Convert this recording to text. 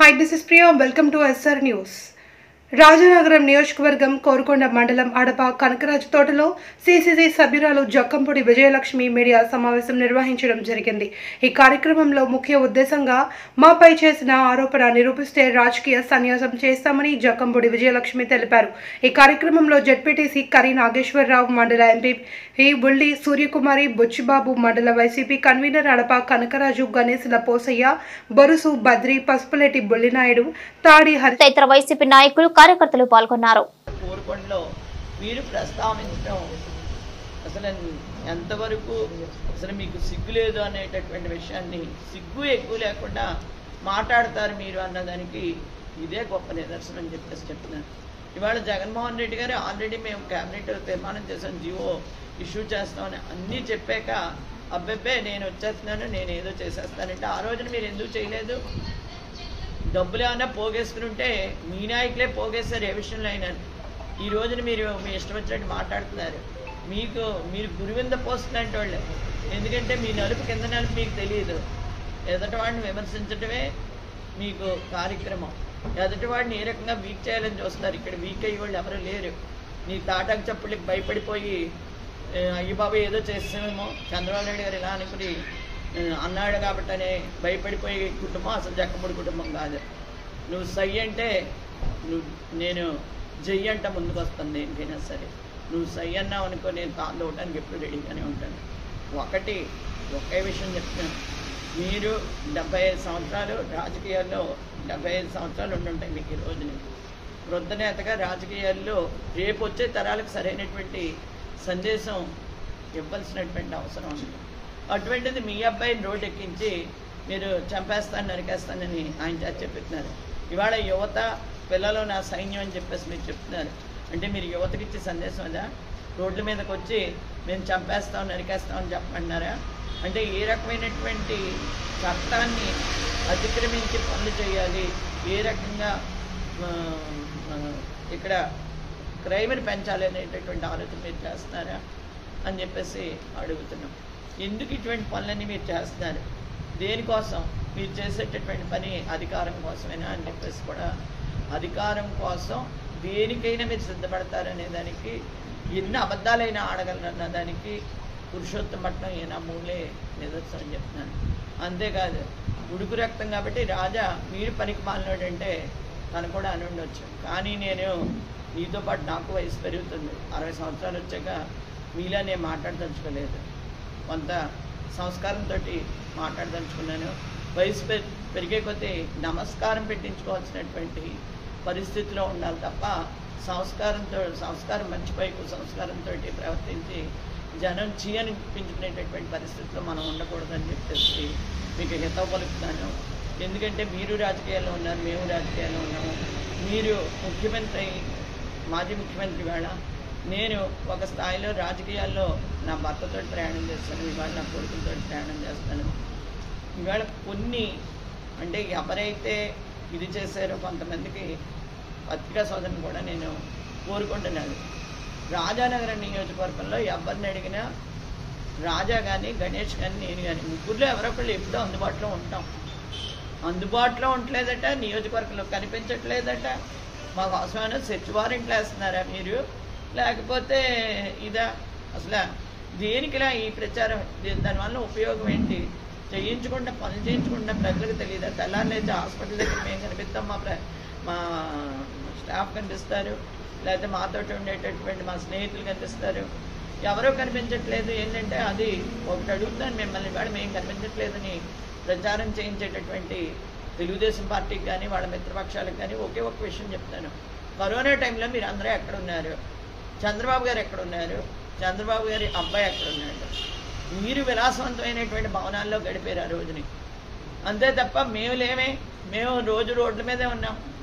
Hi, this is Priya. Welcome to SR News. Rajanagaram నియోజకవర్గం కోరుకొండ మండలం అడప కనకరాజు తోటలో సిసిసి సభ్యురాలు జక్కంపూడి విజయలక్ష్మి మీడియా సమావేశం నిర్వహించడం జరిగింది ఈ కార్యక్రమంలో ముఖ్య ఉద్దేశంగా మాపై చేసిన ఆరోపణ నిరూపిస్తే రాజకీయ సన్యాసం చేస్తామని జక్కంపూడి విజయలక్ష్మి తెలిపారు ఈ కార్యక్రమంలో జడ్పీటీసీ కరి నాగేశ్వరరావు మండల ఎంపీ బుల్లి సూర్యకుమారి బుచ్చిబాబు మండల వైసీపీ కన్వీనర్ అడప కనకరాజు గణేశుల పోసయ్య బొరుసు బద్రి పసుపులేటి బుల్లినాయుడు తాడి హరి తదితర వైసీపీ నాయకులు కార్యకర్తలు పాల్గొన్నారు కోరుకొండలో మీరు ప్రస్తావించడం అసలు ఎంతవరకు అసలు మీకు సిగ్గు లేదు అనేటటువంటి విషయాన్ని సిగ్గు ఎక్కువ లేకుండా మాట్లాడతారు మీరు అన్నదానికి ఇదే గొప్ప నిదర్శనం అని చెప్పేసి చెప్తున్నాను ఇవాళ జగన్మోహన్ రెడ్డి గారు ఆల్రెడీ మేము క్యాబినెట్ తీర్మానం చేసాం జియో ఇష్యూ చేస్తామని అన్నీ చెప్పాక అబ్బెబ్బే నేను వచ్చేస్తున్నాను నేను ఏదో చేసేస్తానంటే ఆ రోజున మీరు ఎందుకు చేయలేదు డబ్బులు ఏమన్నా పోగేసుకుని ఉంటే మీ నాయకులే పోగేస్తారు ఏ విషయంలో అయినా ఈ రోజున మీరు మీ ఇష్టం వచ్చినట్టు మాట్లాడుతున్నారు మీకు మీరు గురువింద పోస్ట్ లాంటి వాళ్ళే ఎందుకంటే మీ నలుపు కింద నలుపు మీకు తెలియదు ఎదటి వాడిని విమర్శించడమే మీకు కార్యక్రమం ఎదటి వాడిని ఏ రకంగా వీక్ చేయాలని చూస్తారు ఇక్కడ వీక్ అయ్యే వాళ్ళు ఎవరు లేరు నీ తాటాకు చప్పుళ్ళకి భయపడిపోయి "ఏ, అయ్య బాబు ఏదో చేస్తామేమో చంద్రబాబు నాయుడు గారు ఇలా అనుకుని ఆ, అన్నాడు కాబట్టనే భయపడిపోయే కుటుంబం అసలు జక్కముడి కుటుంబం కాదు నువ్వు సై అంటే నువ్వు నేను జై అంట ముందుకు వస్తాను దేనికైనా సరే నువ్వు సై అన్నావు అనుకో నేను తాను అవడానికి ఎప్పుడు రెడీగానే ఉంటాను ఒకటి ఒకే విషయం చెప్తున్నాను మీరు డెబ్బై ఐదు సంవత్సరాలు రాజకీయాల్లో డెబ్బై ఐదు సంవత్సరాలు ఉండుంటాయి మీకు ఈ రోజుని వృద్ధ నేతగా రాజకీయాల్లో రేపు వచ్చే తరాలకు సరైనటువంటి సందేశం ఇవ్వాల్సినటువంటి అవసరం ఉంది అటువంటిది మీ అబ్బాయిని రోడ్డు ఎక్కించి మీరు చంపేస్తాను నరికేస్తానని ఆయన చేత చెప్తున్నారు ఇవాళ యువత పిల్లలు నా సైన్యం అని చెప్పేసి మీరు చెప్తున్నారు అంటే మీరు యువతకి ఇచ్చే సందేశం అదా రోడ్ల మీదకి వచ్చి మేము చంపేస్తాం నరికేస్తాం అని చెప్పమంటున్నారా అంటే ఏ రకమైనటువంటి చట్టాన్ని అతిక్రమించి పనులు చేయాలి ఏ రకంగా ఆ, ఆ, ఇక్కడ క్రైమ్ని పెంచాలి అనేటటువంటి ఆలోచన మీరు చేస్తున్నారా అని చెప్పేసి అడుగుతున్నాం ఎందుకు ఇటువంటి పనులన్నీ మీరు చేస్తున్నారు దేనికోసం మీరు చేసేటటువంటి పని అధికారం కోసమేనా అని చెప్పేసి కూడా అధికారం కోసం దేనికైనా మీరు సిద్ధపడతారనే దానికి ఎన్ని అబద్ధాలైనా ఆడగలరన్న దానికి పురుషోత్తం పట్టణం ఈయన మూలే నిదర్శనం చెప్తున్నాను అంతేకాదు ఉడుకు రక్తం కాబట్టి రాజా మీరు పనికి మాలినాడంటే తను కూడా అని ఉండొచ్చు కానీ నేను నీతో పాటు నాకు వయసు పెరుగుతుంది అరవై సంవత్సరాలు వచ్చాక మీలా నేను మాట్లాడదలుచుకోలేదు కొంత సంస్కారంతో మాట్లాడదలుచుకున్నాను వయసు పె- పెరిగే కొద్దీ నమస్కారం పెట్టించుకోవాల్సినటువంటి పరిస్థితిలో ఉండాలి తప్ప సంస్కారంతో సంస్కారం మర్చిపోయి సంస్కారంతో ప్రవర్తించి జనం చీ అనిపించుకునేటటువంటి పరిస్థితిలో మనం ఉండకూడదని చెప్పేసి మీకు హితవు పలుకుతాను ఎందుకంటే మీరు రాజకీయాల్లో ఉన్నారు మేము రాజకీయాల్లో ఉన్నాము మీరు ముఖ్యమంత్రి మాజీ ముఖ్యమంత్రి వేళ నేను ఒక స్థాయిలో రాజకీయాల్లో నా భర్తతో ప్రయాణం చేస్తాను ఇవాళ నా కొడుకులతో ప్రయాణం చేస్తాను ఇవాళ కొన్ని అంటే ఎవరైతే ఇది చేశారో కొంతమందికి పత్రికా సోదరుని కూడా నేను కోరుకుంటున్నాను రాజానగరం నియోజకవర్గంలో ఎవరిని అడిగినా రాజా కానీ గణేష్ కానీ నేను కానీ ముగ్గురులో ఎవరొకళ్ళు ఎప్పుడూ అందుబాటులో ఉంటాం అందుబాటులో ఉండలేదట నియోజకవర్గంలో కనిపించట్లేదట మాకు అవసరమైన సెర్చ్ వారెంట్లు వేస్తున్నారా మీరు లేకపోతే ఇదా అసలు దేనికిలా ఈ ప్రచారం దీ- దానివల్ల ఉపయోగం ఏంటి చేయించకుండా పనులు చేయించకుండా ప్రజలకు తెలియదా తెల్లారిలేచి హాస్పిటల్ దగ్గర మేము కనిపిస్తాం మా ప్ర మా స్టాఫ్ కనిపిస్తారు లేకపోతే మాతో ఉండేటటువంటి మా స్నేహితులు కనిపిస్తారు ఎవరో కనిపించట్లేదు ఏంటంటే అది ఒకటి అడుగుతాను మిమ్మల్ని వాడు మేము కనిపించట్లేదని ప్రచారం చేయించేటటువంటి తెలుగుదేశం పార్టీకి కానీ వాళ్ళ మిత్రపక్షాలకు కానీ ఒకే ఒక విషయం చెప్తాను కరోనా టైంలో మీరు అందరూ ఎక్కడ ఉన్నారు చంద్రబాబు గారు ఎక్కడ ఉన్నారు చంద్రబాబు గారి అబ్బాయి ఎక్కడ ఉన్నాడు మీరు విలాసవంతమైనటువంటి భవనాల్లో గడిపారు ఆ రోజుని అంతే తప్ప మేము లేమే మేము రోజు రోడ్ల మీదే ఉన్నాం